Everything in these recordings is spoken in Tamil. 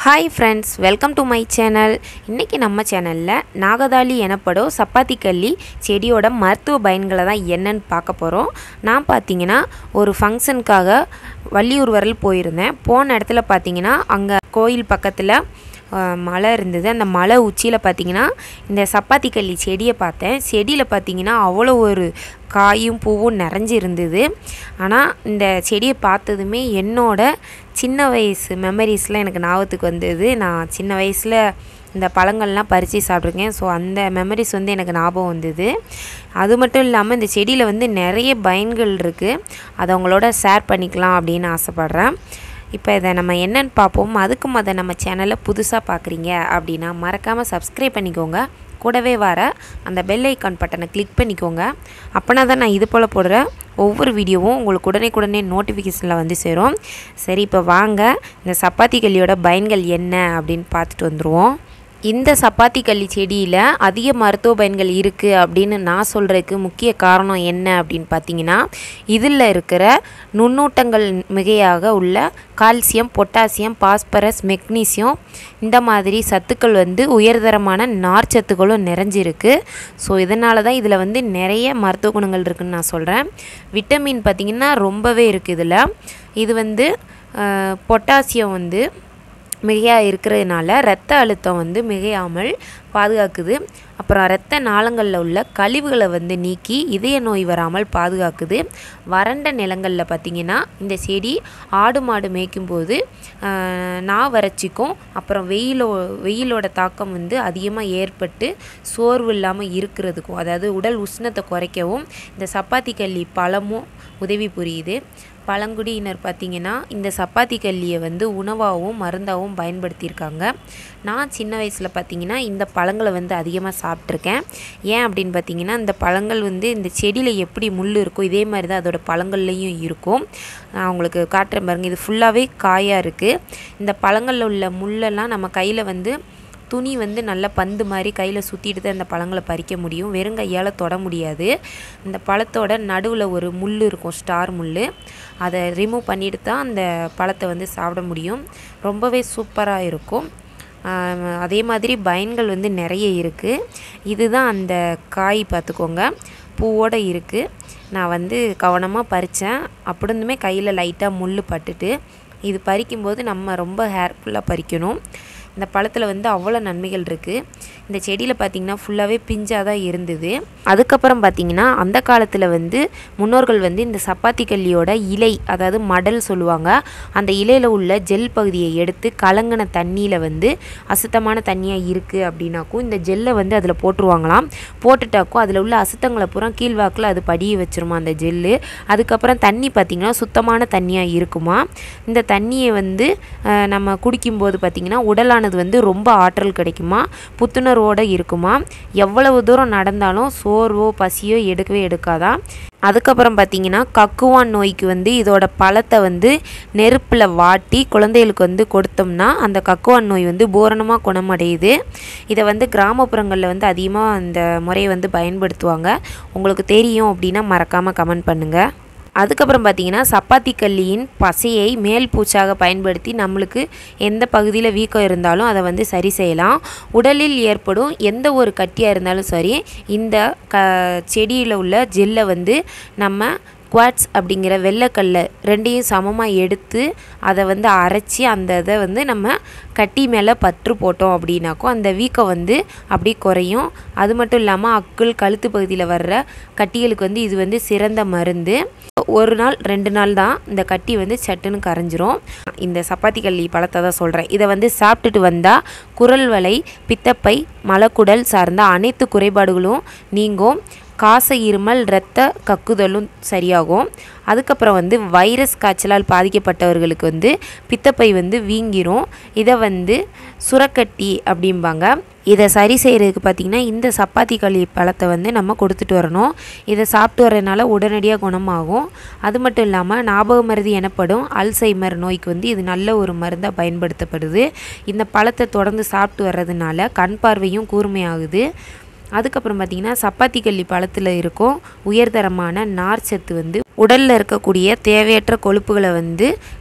hi friends welcome to my channel இன்றைக்கி நம்ம சேனலில் நாகதாளி எனப்படும் சப்பாத்தி கள்ளி செடியோட மருத்துவ பயன்களை தான் என்னன்னு பார்க்க போகிறோம் நான் பார்த்தீங்கன்னா ஒரு ஃபங்க்ஷனுக்காக வள்ளியூர் வரல் போயிருந்தேன் போன இடத்துல பார்த்தீங்கன்னா அங்கே கோயில் பக்கத்தில் அஹ், மலை இருந்தது அந்த மலை உச்சியில் பார்த்தீங்கன்னா இந்த சப்பாத்தி கள்ளி செடியை பார்த்தேன் செடியில் பார்த்தீங்கன்னா அவ்வளோ ஒரு காயும் பூவும் நிறைஞ்சு இருந்தது ஆனால் இந்த செடியை பார்த்ததுமே என்னோட சின்ன வயசு மெமரிஸ்லாம் எனக்கு ஞாபகத்துக்கு வந்தது நான் சின்ன வயசில் இந்த பழங்கள்லாம் பறித்து சாப்பிட்ருக்கேன் ஸோ அந்த மெமரிஸ் வந்து எனக்கு ஞாபகம் வந்தது அது மட்டும் இல்லாமல் இந்த செடியில் வந்து நிறைய பயன்கள் இருக்குது அதை உங்களோட ஷேர் பண்ணிக்கலாம் அப்படின்னு ஆசைப்பட்றேன் இப்போ இதை நம்ம என்னன்னு பார்ப்போம் அதுக்கும் அதை நம்ம சேனலை புதுசாக பார்க்குறீங்க அப்படின்னா மறக்காமல் சப்ஸ்கிரைப் பண்ணிக்கோங்க கூடவே வர அந்த பெல் ஐக்கான் பட்டனை கிளிக் பண்ணிக்கோங்க அப்போனா தான் நான் இது போல் போடுற ஒவ்வொரு வீடியோவும் உங்களுக்கு உடனே உடனே நோட்டிஃபிகேஷனில் வந்து சேரும் சரி இப்போ வாங்க இந்த சப்பாத்தி கல்லியோட பயன்கள் என்ன அப்படின்னு பார்த்துட்டு வந்துடுவோம் இந்த சப்பாத்தி கள்ளி செடியில் அதிக மருத்துவ பயன்கள் இருக்குது அப்படின்னு நான் சொல்கிறதுக்கு முக்கிய காரணம் என்ன அப்படின்னு பார்த்தீங்கன்னா இதில் இருக்கிற நுண்ணூட்டங்கள் மிகையாக உள்ள கால்சியம் பொட்டாசியம் பாஸ்பரஸ் மெக்னீசியம் இந்த மாதிரி சத்துக்கள் வந்து உயர்தரமான நார்ச்சத்துக்களும் நிறைஞ்சிருக்கு ஸோ இதனால தான் இதில் வந்து நிறைய மருத்துவ குணங்கள் இருக்குன்னு நான் சொல்கிறேன் விட்டமின் பார்த்திங்கன்னா ரொம்பவே இருக்குது இதில் இது வந்து அஹ், பொட்டாசியம் வந்து மிகையாக இருக்கிறதுனால இரத்த அழுத்தம் வந்து மிகையாமல் பாதுகாக்குது அப்புறம் இரத்த நாளங்களில் உள்ள கழிவுகளை வந்து நீக்கி இதய நோய் வராமல் பாதுகாக்குது வறண்ட நிலங்களில் பார்த்திங்கன்னா இந்த செடி ஆடு மாடு மேய்க்கும்போது ஆஹ், நா வறட்சிக்கும் அப்புறம் வெயிலோ வெயிலோட தாக்கம் வந்து அதிகமாக ஏற்பட்டு சோர்வு இல்லாமல் இருக்கிறதுக்கும் அதாவது உடல் உஷ்ணத்தை குறைக்கவும் இந்த சப்பாத்தி கள்ளி பழமும் உதவி புரியுது பழங்குடியினர் பார்த்திங்கன்னா இந்த சப்பாத்தி கல்லியை வந்து உணவாகவும் மருந்தாகவும் பயன்படுத்தியிருக்காங்க நான் சின்ன வயசில் பார்த்திங்கன்னா இந்த பழங்களை வந்து அதிகமாக சாப்பிட்ருக்கேன் ஏன் அப்படின்னு பார்த்தீங்கன்னா இந்த பழங்கள் வந்து இந்த செடியில் எப்படி முள் இருக்கோ இதே மாதிரி தான் அதோட பழங்கள்லேயும் இருக்கும் நான் உங்களுக்கு காட்டுறேன் பாருங்கள் இது ஃபுல்லாகவே காயாக இருக்குது இந்த பழங்களில் உள்ள முள்ளெல்லாம் நம்ம கையில் வந்து துணி வந்து நல்ல பந்து மாதிரி கையில் சுற்றிட்டு தான் இந்த பழங்களை பறிக்க முடியும் வெறும் கையால் தொட முடியாது இந்த பழத்தோட நடுவில் ஒரு முள் இருக்கும் ஸ்டார் முள் அதை ரிமூவ் பண்ணிட்டு தான் அந்த பழத்தை வந்து சாப்பிட முடியும் ரொம்பவே சூப்பராக இருக்கும் ஆம், அதே மாதிரி பயன்கள் வந்து நிறைய இருக்குது இதுதான் அந்த காய் பார்த்துக்கோங்க பூவோடு இருக்குது நான் வந்து கவனமாக பறித்தேன் அப்படி இருந்துமே கையில் லைட்டாக முள் பட்டுட்டு இது பறிக்கும்போது நம்ம ரொம்ப ஹேர்ஃபுல்லாக பறிக்கணும் இந்த பழத்தில் வந்து அவ்வளோ நன்மைகள் இருக்குது இந்த செடியில் பார்த்திங்கன்னா ஃபுல்லாகவே பிஞ்சாக தான் இருந்தது அதுக்கப்புறம் பார்த்திங்கன்னா அந்த காலத்தில் வந்து முன்னோர்கள் வந்து இந்த சப்பாத்தி கல்லியோட இலை அதாவது மடல் சொல்லுவாங்க அந்த இலையில் உள்ள ஜெல் பகுதியை எடுத்து கலங்கின தண்ணியில் வந்து அசுத்தமான தண்ணியாக இருக்குது அப்படின்னாக்கும் இந்த ஜெல்லை வந்து அதில் போட்டுருவாங்களாம் போட்டுட்டாக்கும் அதில் உள்ள அசுத்தங்களை பூரா கீழ்வாக்கில் அது படிய வச்சிருமா அந்த ஜெல்லு அதுக்கப்புறம் தண்ணி பார்த்திங்கன்னா சுத்தமான தண்ணியாக இருக்குமா இந்த தண்ணியை வந்து அஹ், நம்ம குடிக்கும்போது பார்த்திங்கன்னா உடலானது வந்து ரொம்ப ஆற்றல் கிடைக்குமா புத்துணர்வோடு இருக்குமா எவ்வளவு தூரம் நடந்தாலும் சோர்வோ பசியோ எடுக்கவே எடுக்காதான் அதுக்கப்புறம் பார்த்தீங்கன்னா கக்குவான் நோய்க்கு வந்து இதோட பழத்தை வந்து நெருப்பில் வாட்டி குழந்தைகளுக்கு வந்து கொடுத்தோம்னா அந்த கக்குவான் நோய் வந்து பூரணமாக குணமடையுது இதை வந்து கிராமப்புறங்களில் வந்து அதிகமாக அந்த முறையை வந்து பயன்படுத்துவாங்க உங்களுக்கு தெரியும் அப்படின்னா மறக்காமல் கமெண்ட் பண்ணுங்கள் அதுக்கப்புறம் பார்த்தீங்கன்னா சப்பாத்தி கல்லியின் பசையை மேல் பூச்சாக பயன்படுத்தி நம்மளுக்கு எந்த பகுதியில் வீக்கம் இருந்தாலும் அதை வந்து சரி செய்யலாம் உடலில் ஏற்படும் எந்த ஒரு கட்டியாக இருந்தாலும் சரி இந்த க செடியில் உள்ள ஜெல்லை வந்து நம்ம குவாட்ஸ் அப்படிங்கிற வெள்ளைக்கல்லை ரெண்டையும் சமமாக எடுத்து அதை வந்து அரைச்சி அந்த இதை வந்து நம்ம கட்டி மேலே பற்று போட்டோம் அப்படின்னாக்கும் அந்த வீக்கம் வந்து அப்படி குறையும் அது மட்டும் இல்லாமல் அக்குள் கழுத்து பகுதியில் வர்ற கட்டிகளுக்கு வந்து இது வந்து சிறந்த மருந்து ஒரு நாள் ரெண்டு நாள் தான் இந்த கட்டி வந்து சட்டுன்னு கரைஞ்சிரும் இந்த சப்பாத்தி கள்ளி பழத்தை தான் சொல்கிறேன் இதை வந்து சாப்பிட்டுட்டு வந்தால் குரல் வலை பித்தப்பை மலக்குடல் சார்ந்த அனைத்து குறைபாடுகளும் நீங்கும் காச இருமல் இரத்த கக்குதலும் சரியாகும் அதுக்கப்புறம் வந்து வைரஸ் காய்ச்சலால் பாதிக்கப்பட்டவர்களுக்கு வந்து பித்தப்பை வந்து வீங்கிரும் இதை வந்து சுரக்கட்டி அப்படிம்பாங்க இதை சரி செய்கிறதுக்கு பார்த்திங்கன்னா இந்த சப்பாத்தி களி பழத்தை வந்து நம்ம கொடுத்துட்டு வரணும் இதை சாப்பிட்டு வரதுனால உடனடியாக குணமாகும் அது மட்டும் இல்லாமல் ஞாபக மருதி எனப்படும் அல்சைமர் நோய்க்கு வந்து இது நல்ல ஒரு மருந்தாக பயன்படுத்தப்படுது இந்த பழத்தை தொடர்ந்து சாப்பிட்டு வர்றதுனால கண் பார்வையும் கூர்மையாகுது அதுக்கப்புறம் பார்த்திங்கன்னா சப்பாத்தி கள்ளி பழத்தில் இருக்கும் உயர்தரமான நார்ச்சத்து வந்து உடலில் இருக்கக்கூடிய தேவையற்ற கொழுப்புகளை வந்து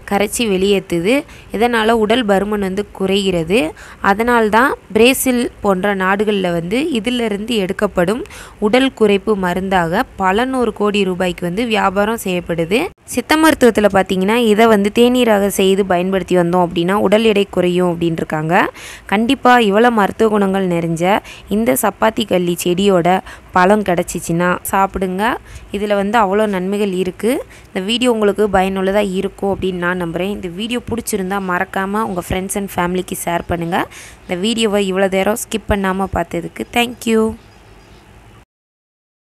கரைச்சி வெளியேற்றுது இதனால் உடல் பருமன் வந்து குறைகிறது அதனால்தான் பிரேசில் போன்ற நாடுகளில் வந்து இதிலிருந்து எடுக்கப்படும் உடல் குறைப்பு மருந்தாக பல நூறு கோடி ரூபாய்க்கு வந்து வியாபாரம் செய்யப்படுது சித்த மருத்துவத்தில் பார்த்தீங்கன்னா இதை வந்து தேநீராக செய்து பயன்படுத்தி வந்தோம் அப்படின்னா உடல் எடை குறையும் அப்படின்னு இருக்காங்க கண்டிப்பாக இவ்வளோ மருத்துவ குணங்கள் நிறைஞ்ச இந்த சப்பாத்தி கள்ளி செடியோட பழம் கிடச்சிச்சின்னா சாப்பிடுங்க இதில் வந்து அவ்வளோ நன்மைகள் இருக்குது இந்த வீடியோ உங்களுக்கு பயனுள்ளதாக இருக்கும் அப்படின்னு நான் நம்புகிறேன் இந்த வீடியோ பிடிச்சிருந்தா மறக்காமல் உங்கள் ஃப்ரெண்ட்ஸ் அண்ட் ஃபேமிலிக்கு ஷேர் பண்ணுங்கள் இந்த வீடியோவை இவ்வளோ நேரம் ஸ்கிப் பண்ணாமல் பார்த்ததுக்கு தேங்க்யூ